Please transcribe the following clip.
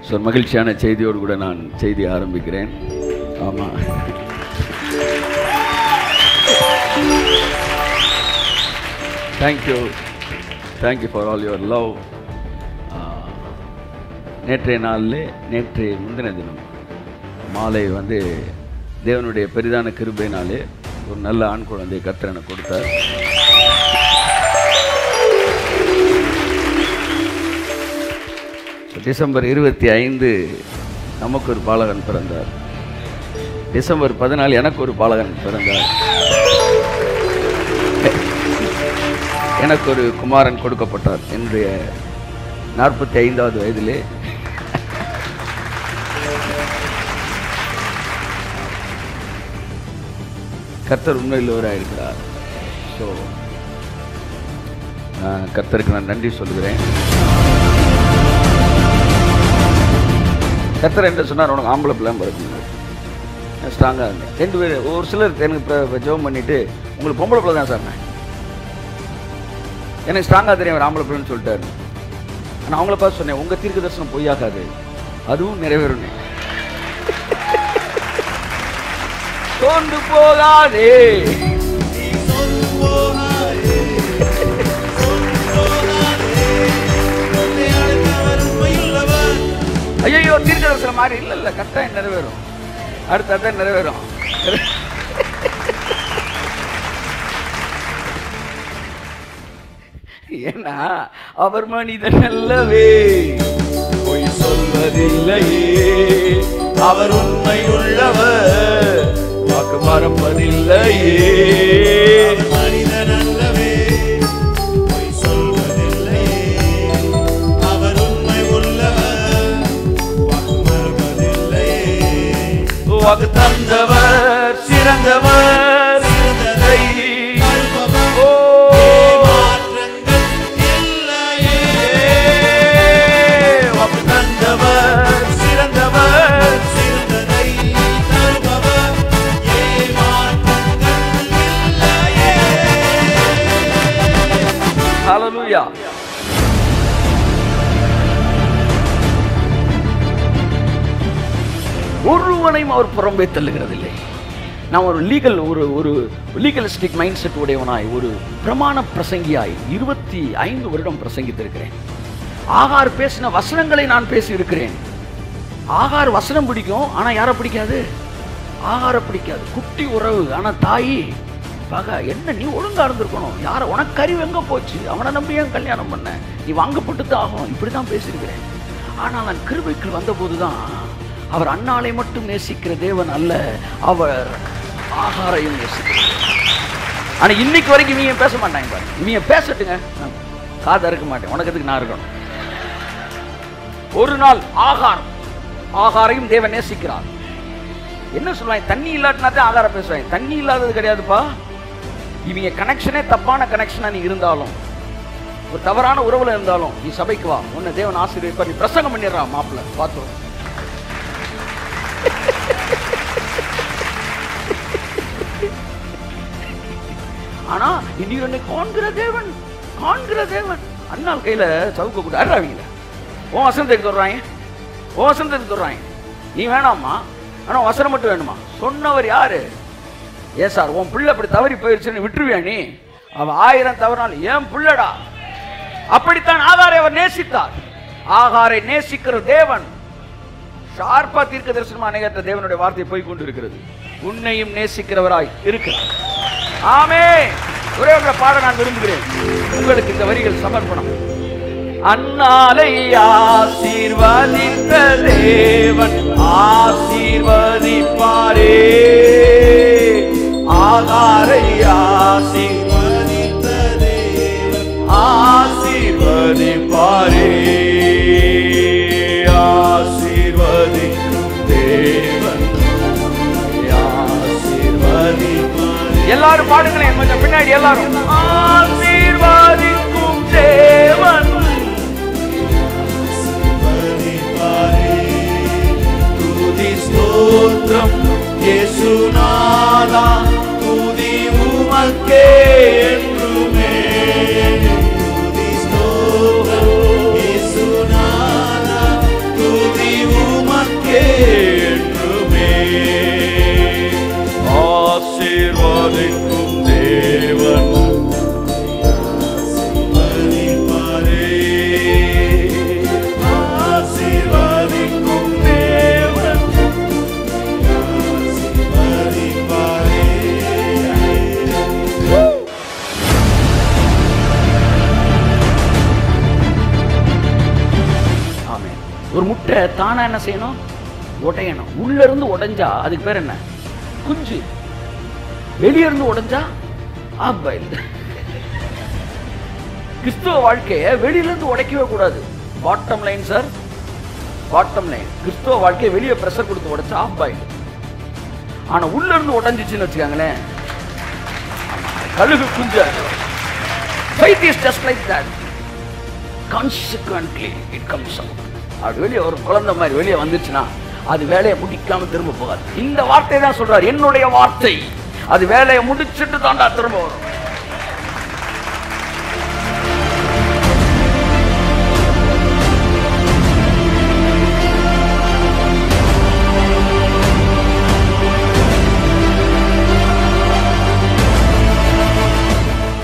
so மகிழ்ச்சியான செய்தியோடு கூட நான் செய்தி ஆரம்பிக்கிறேன் ஆமாம் thank you thank you for all your love நேற்றைய நாளில் நேற்றைய முந்தின தினம் மாலை வந்து தேவனுடைய பெரிதான கிருபையினாலே ஒரு நல்ல ஆண் குழந்தை கர்த்தர் எனக்கு கொடுத்தார் டிசம்பர் இருபத்தி ஐந்து நமக்கு ஒரு பாலகன் பிறந்தார் டிசம்பர் பதினாலு எனக்கு ஒரு பாலகன் பிறந்தார் எனக்கு ஒரு குமாரன் கொடுக்கப்பட்டார் என்னுடைய நாற்பத்தி ஐந்தாவது வயதிலே கர்த்தர் உண்மையுள்ளவராக இருக்கிறார் ஸோ கர்த்தருக்கு நான் நன்றி சொல்கிறேன் கர்த்தர் என்ன சொன்னார் உனக்கு ஆம்பளை பிள்ளை பிறக்கணும் ஸ்ட்ராங்காக இருந்தேன் ரெண்டு பேர் ஒரு சிலர் எனக்கு இப்போ ஜெபம் பண்ணிவிட்டு உங்களுக்கு பொம்பளை பிள்ளை தான் சார் நான் எனக்கு ஸ்ட்ராங்காக தெரியும் அவர் ஆம்பளை பிள்ளைன்னு சொல்லிட்டாரு ஆனால் அவங்கள பார்த்து சொன்னேன் உங்கள் தீர்க்க தரிசனம் பொய்யாகாது அதுவும் நிறைவேறும் சோர்ந்து போகாதே ஐயோ தீர்க்க தரிசனம் மாதிரி இல்லை இல்லை கட்டாயம் நிறைவேறும் அடுத்து அதான் நிறைவேறும் ஏன்னா அவர் மனிதன் அல்லவே பொய் சொல்வதில்லையே அவர் உண்மையுள்ளவர் வாக்கு மறப்பதில்லையே மனிதன் அல்லவே பொய் சொல்வதில்லையே அவர் உண்மை உள்ளவர் வாக்கு மறுப்பதில்லையே வாக்கு தந்தவர் சிறந்தவர் சிறந்ததை தருபவர் ஓ மாற்றங்கள் இல்லையே வாக்கு தந்தவர் சிறந்தவர் சிறந்ததை தருபவர் ஏமாற்றங்கள் இல்லையே ஹalleluya ஒருவனையும் அவர் புறம்பே தள்ளுகிறதில்லை நான் ஒரு லீகல் ஒரு ஒரு லீகலிஸ்டிக் மைண்ட் செட் உடையவனாய் ஒரு பிரமாண பிரசங்கியாய் இருபத்தி ஐந்து வருடம் பிரசங்கித்திருக்கிறேன் ஆகார் பேசின வசனங்களை நான் பேசி இருக்கிறேன் ஆகார் வசனம் பிடிக்கும் ஆனா யாரை பிடிக்காது ஆகார பிடிக்காது குட்டி உறவு ஆனா தாயி பகா என்ன நீ ஒழுங்கா இருந்திருக்கணும் யார உனக்கு அறிவு எங்க போச்சு அவனை நம்பி ஏன் கல்யாணம் பண்ண நீ வாங்கப்பட்டு தான் ஆகும் இப்படிதான் பேசியிருக்கிறேன் ஆனால் நான் கிருபைக்கு வந்தபோதுதான் அவர் அண்ணாளை மட்டும் நேசிக்கிற தேவன் அல்ல அவர் ஆகாரையும் நேசிக்கிறார் ஆனா இன்னைக்கு வரைக்கும் இவங்க பேச மாட்டாங்க பாருங்க இவங்க பேசட்டுங்க நான் காதை இருக்க மாட்டேன் உனக்கு எதுக்கு நான் இருக்கணும் ஒரு நாள் ஆகார் ஆகாரையும் தேவன் நேசிக்கிறார் என்ன சொல்லுவாங்க தண்ணி இல்லாட்டினா தான் ஆகாரம் பேசுவாங்க தண்ணி இல்லாதது கிடையாதுப்பா இவங்க கனெக்ஷனே தப்பான கனெக்ஷனா நீ இருந்தாலும் ஒரு தவறான உறவுல இருந்தாலும் நீ சபைக்கு வா உன்னை தேவன் ஆசீர்வதிப்பார் நீ பிரசங்கம் பண்ணிடுறான் மாப்பிள்ள பார்த்தோம் ஆனா இனி என்னை காண்கிற தேவன் காண்கிற தேவன் அண்ணாள் கையில சவுக்க கூட அறாவீங்கள உன் வசனத்தை எடுத்து வர்றாங்க உன் வசனத்தை எடுத்து வர்றாங்க நீ வேணாமா ஆனா வசனம் மட்டும் வேணுமா சொன்னவர் யாரு ஏ சார் உன் பிள்ளை அப்படி தவறி போயிருச்சுன்னு விட்டுருவியா நீ அவ ஆயிரம் தவறால் ஏன் பிள்ளடா அப்படித்தான் ஆகாரை அவர் நேசித்தார் ஆகாரை நேசிக்கிற தேவன் ஷார்ப்பா தீர்க்க தரிசனமா அநேகற்ற தேவனுடைய வார்த்தை போய் கொண்டு இருக்கிறது உன்னையும் நேசிக்கிறவராய் இருக்கிறார் ஆமே ஒரே ஒரு பாட நான் விரும்புகிறேன் உங்களுக்கு இந்த வரிகள் சமர்ப்பணம் அன்னாலை ஆசீர்வதித்த தேவன் ஆசீர்வதிப்பாரே ஆகாரை ஆசீர்வதித்த தேவன் ஆசீர்வதிப்பாரே ஆசீர்வதிக்கும் தேவன் ஆசீர்வதிப்பாரே எல்லாரும் பாடுங்களேன் கொஞ்சம் பின்னாடி எல்லாரும் ஆசீர்வதிக்கும் தேவன் துதி ஸ்தோத்திரம் இயேசுநாதா துதி உமக்கே என்றுமே துதி ஸ்தோத்திரம் இயேசுநாதா துதி ஒரு முட்டை தானா என்ன செய்யணும் உடையணும் உள்ள இருந்து உடைஞ்சா அதுக்கு பேர் என்ன குஞ்சு வெளிய இருந்து உடைஞ்சா ஆஃப் பாயில் கிறிஸ்துவ வாழ்க்கையை வெளியில இருந்து உடைக்கவே கூடாது bottom line sir bottom line கிறிஸ்துவ வாழ்க்கையை வெளியே பிரஷர் கொடுத்து உடைச்சா ஆஃப் பாயில் ஆனா உள்ள இருந்து உடைஞ்சிச்சுன்னு வச்சுக்காங்களேன் கழுகு குஞ்சு fight is just like that consequently it comes out அது வெளியே ஒரு குழந்தை மாதிரி வெளியே வந்துச்சுன்னா அது வேலையை முடிக்காம திரும்ப போகாது இந்த வார்த்தை தான் சொல்றாரு என்னுடைய வார்த்தை அது வேலையை முடிச்சிட்டு தாண்டா திரும்ப வரும்